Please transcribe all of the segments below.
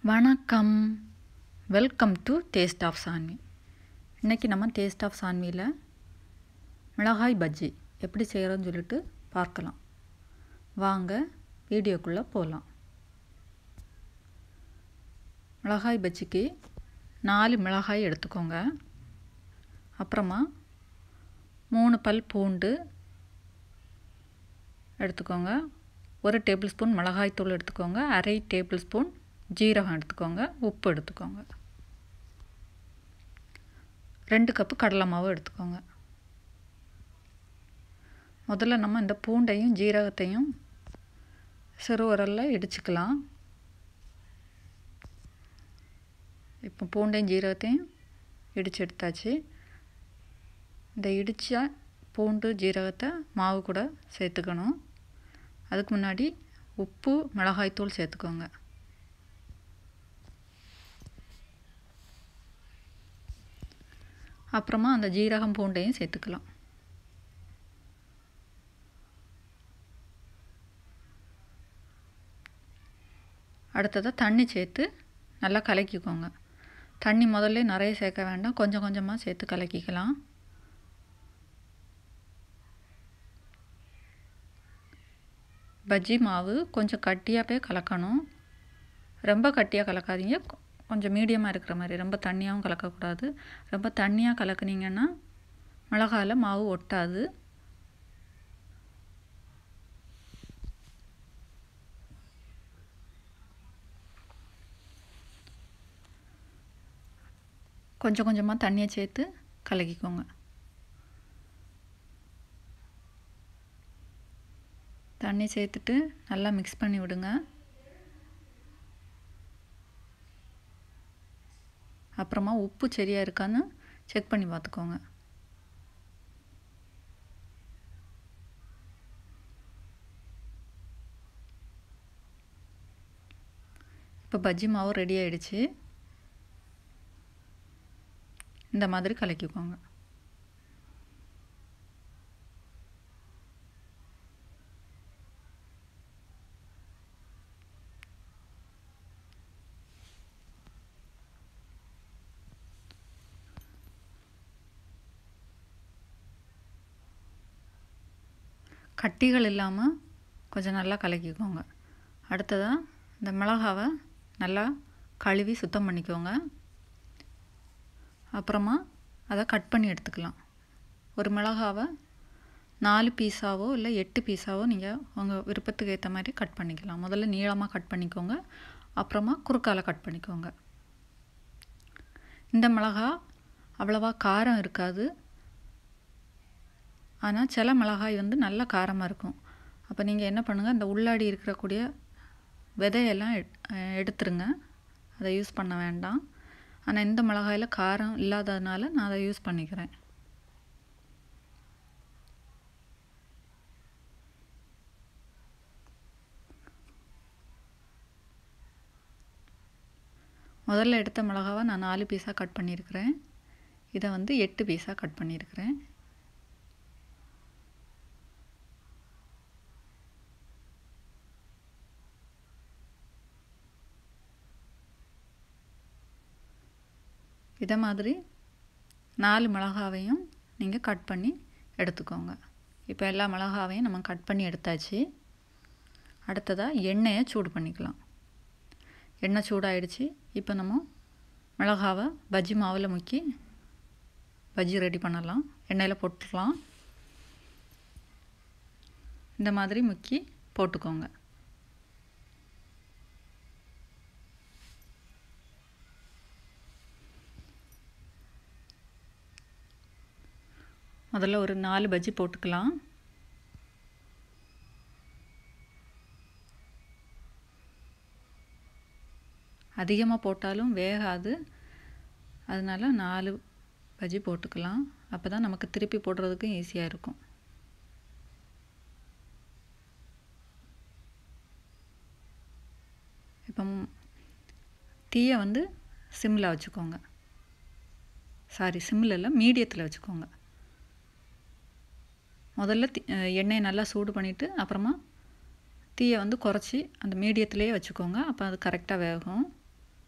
வணக்கம் welcome to taste of Sanvi இன்றைக்கி நம்ம டேஸ்ட் ஆஃப் சான்வியில் மிளகாய் பஜ்ஜி எப்படி செய்கிறோன்னு சொல்லிட்டு பார்க்கலாம் வாங்க வீடியோக்குள்ளே போகலாம் மிளகாய் பஜ்ஜிக்கு நாலு மிளகாய் எடுத்துக்கோங்க அப்புறமா மூணு பல் பூண்டு எடுத்துக்கோங்க ஒரு டேபிள் ஸ்பூன் மிளகாய்த்தூள் எடுத்துக்கோங்க அரை டேபிள் ஸ்பூன் ஜீரகம் எடுத்துக்கோங்க உப்பு எடுத்துக்கோங்க ரெண்டு கப்பு கடலை மாவு எடுத்துக்கோங்க முதல்ல நம்ம இந்த பூண்டையும் ஜீரகத்தையும் சிறு உரலில் இடிச்சுக்கலாம் இப்போ பூண்டையும் ஜீரகத்தையும் இடித்து எடுத்தாச்சு இந்த இடித்த பூண்டு ஜீரகத்தை மாவு கூட சேர்த்துக்கணும் அதுக்கு முன்னாடி உப்பு மிளகாய்த்தூள் சேர்த்துக்கோங்க அப்புறமா அந்த ஜீரகம் பூண்டையும் சேர்த்துக்கலாம் அடுத்ததாக தண்ணி சேர்த்து நல்லா கலக்கிக்கோங்க தண்ணி முதல்ல நிறைய சேர்க்க வேண்டாம் கொஞ்சம் கொஞ்சமாக சேர்த்து கலக்கிக்கலாம் பஜ்ஜி மாவு கொஞ்சம் கட்டியாகவே கலக்கணும் ரொம்ப கட்டியாக கலக்காதீங்க கொஞ்சம் மீடியமாக இருக்கிற மாதிரி ரொம்ப தண்ணியாகவும் கலக்கக்கூடாது ரொம்ப தண்ணியாக கலக்குனீங்கன்னா மிளகாயில் மாவு ஒட்டாது கொஞ்சம் கொஞ்சமாக தண்ணியை சேர்த்து கலக்கிக்கோங்க தண்ணி சேர்த்துட்டு நல்லா மிக்ஸ் பண்ணி விடுங்க அப்புறமா உப்பு சரியாக இருக்கான்னு செக் பண்ணி பார்த்துக்கோங்க இப்போ பஜ்ஜி மாவு ரெடி ஆயிடுச்சு இந்த மாதிரி கலக்கிக்கோங்க கட்டிகள் இல்லாமல் கொஞ்சம் நல்லா கலக்கிக்கோங்க அடுத்ததாக இந்த மிளகாவை நல்லா கழுவி சுத்தம் பண்ணிக்கோங்க அப்புறமா அதை கட் பண்ணி எடுத்துக்கலாம் ஒரு மிளகாவை நாலு பீஸாவோ இல்லை எட்டு பீஸாவோ நீங்கள் உங்கள் விருப்பத்துக்கு ஏற்ற மாதிரி கட் பண்ணிக்கலாம் முதல்ல நீளமாக கட் பண்ணிக்கோங்க அப்புறமா குறுக்கால கட் பண்ணிக்கோங்க இந்த மிளகா அவ்வளவா காரம் இருக்காது ஆனால் சில மிளகாய் வந்து நல்ல காரமாக இருக்கும் அப்போ நீங்கள் என்ன பண்ணுங்கள் இந்த உள்ளாடி இருக்கக்கூடிய விதையெல்லாம் எடுத்துருங்க அதை யூஸ் பண்ண வேண்டாம் ஆனால் இந்த மிளகாயில் காரம் இல்லாததுனால நான் அதை யூஸ் பண்ணிக்கிறேன் முதல்ல எடுத்த மிளகாவை நான் நாலு பீஸாக கட் பண்ணியிருக்கிறேன் இதை வந்து எட்டு பீஸாக கட் பண்ணியிருக்கிறேன் இதை மாதிரி நாலு மிளகாவையும் நீங்கள் கட் பண்ணி எடுத்துக்கோங்க இப்போ எல்லா மிளகாவையும் நம்ம கட் பண்ணி எடுத்தாச்சு அடுத்ததாக எண்ணெயை சூடு பண்ணிக்கலாம் எண்ணெய் சூடாயிடுச்சு இப்போ நம்ம மிளகாவை பஜ்ஜி மாவில் முக்கி பஜ்ஜி ரெடி பண்ணலாம் எண்ணெயில் போட்டுக்கலாம் இந்த மாதிரி முக்கி போட்டுக்கோங்க முதல்ல ஒரு நாலு பஜ்ஜி போட்டுக்கலாம் அதிகமாக போட்டாலும் வேகாது அதனால் நாலு பஜ்ஜி போட்டுக்கலாம் அப்போ தான் நமக்கு திருப்பி போடுறதுக்கும் ஈஸியாக இருக்கும் இப்போ தீயை வந்து சிம்மில் வச்சுக்கோங்க சாரி சிம்மில் இல்லை மீடியத்தில் வச்சுக்கோங்க முதல்ல எண்ணெயை நல்லா சூடு பண்ணிவிட்டு அப்புறமா தீயை வந்து குறைச்சி அந்த மீடியத்துலேயே வச்சுக்கோங்க அப்போ அது கரெக்டாக வேகும்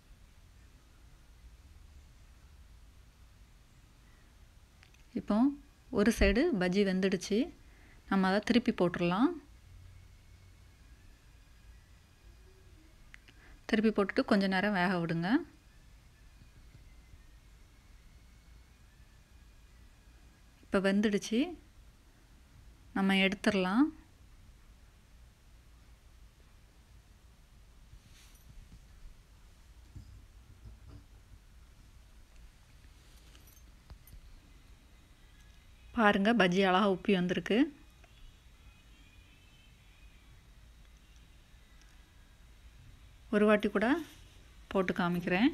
இப்போ ஒரு சைடு பஜ்ஜி வெந்துடுச்சு நம்ம அதை திருப்பி போட்டுடலாம் திருப்பி போட்டுட்டு கொஞ்ச நேரம் வேக விடுங்க இப்போ வெந்துடுச்சு நம்ம எடுத்துடலாம் பாருங்கள் பஜ்ஜி அழகாக உப்பி வந்திருக்கு ஒரு வாட்டி கூட போட்டு காமிக்கிறேன்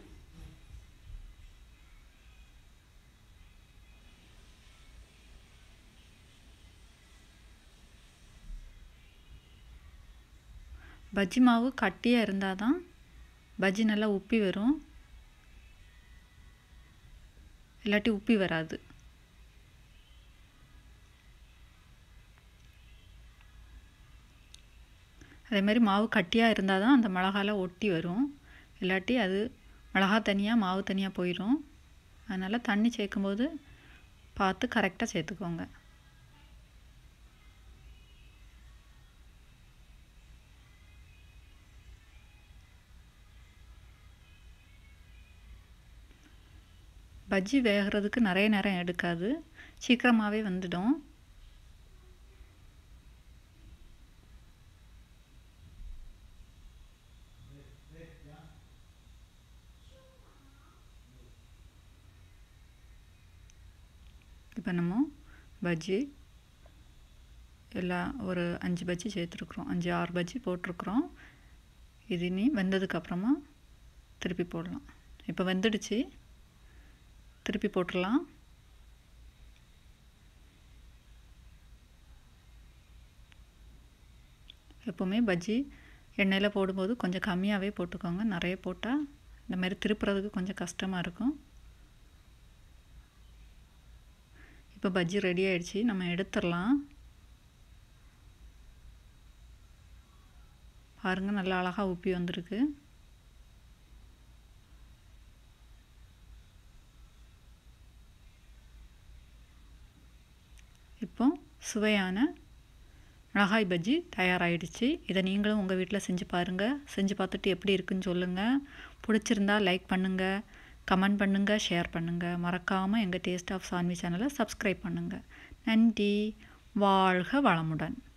பஜ்ஜி மாவு கட்டியாக இருந்தால் தான் பஜ்ஜி நல்லா உப்பி வரும் இல்லாட்டி உப்பி வராது அதே மாதிரி மாவு கட்டியாக இருந்தால் தான் அந்த மிளகால ஒட்டி வரும் இல்லாட்டி அது மிளகா தனியாக மாவு தனியாக போயிடும் அதனால் தண்ணி சேர்க்கும்போது பார்த்து கரெக்டாக சேர்த்துக்கோங்க பஜ்ஜி வேகிறதுக்கு நிறைய நேரம் எடுக்காது சீக்கிரமாகவே வந்துடும் இப்போ நம்ம பஜ்ஜி எல்லாம் ஒரு அஞ்சு பஜ்ஜி சேர்த்துருக்குறோம் அஞ்சு ஆறு பஜ்ஜி போட்டிருக்குறோம் இது இனி வெந்ததுக்கப்புறமா திருப்பி போடலாம் இப்போ வெந்துடுச்சு திருப்பி போட்டுடலாம் எப்போவுமே பஜ்ஜி எண்ணெயில் போடும்போது கொஞ்சம் கம்மியாகவே போட்டுக்கோங்க நிறைய போட்டால் இந்த மாதிரி திருப்புறதுக்கு கொஞ்சம் கஷ்டமாக இருக்கும் இப்போ பஜ்ஜி ரெடி ஆயிடுச்சு நம்ம எடுத்துடலாம் பாருங்கள் நல்லா அழகாக உப்பி வந்திருக்கு இப்போ சுவையான மிளகாய் பஜ்ஜி தயாராகிடுச்சு இதை நீங்களும் உங்கள் வீட்டில் செஞ்சு பாருங்கள் செஞ்சு பார்த்துட்டு எப்படி இருக்குன்னு சொல்லுங்கள் பிடிச்சிருந்தா லைக் பண்ணுங்கள் கமெண்ட் பண்ணுங்கள் ஷேர் பண்ணுங்கள் மறக்காமல் எங்கள் டேஸ்ட் ஆஃப் சான்வி சேனலை சப்ஸ்கிரைப் பண்ணுங்கள் நன்றி வாழ்க வளமுடன்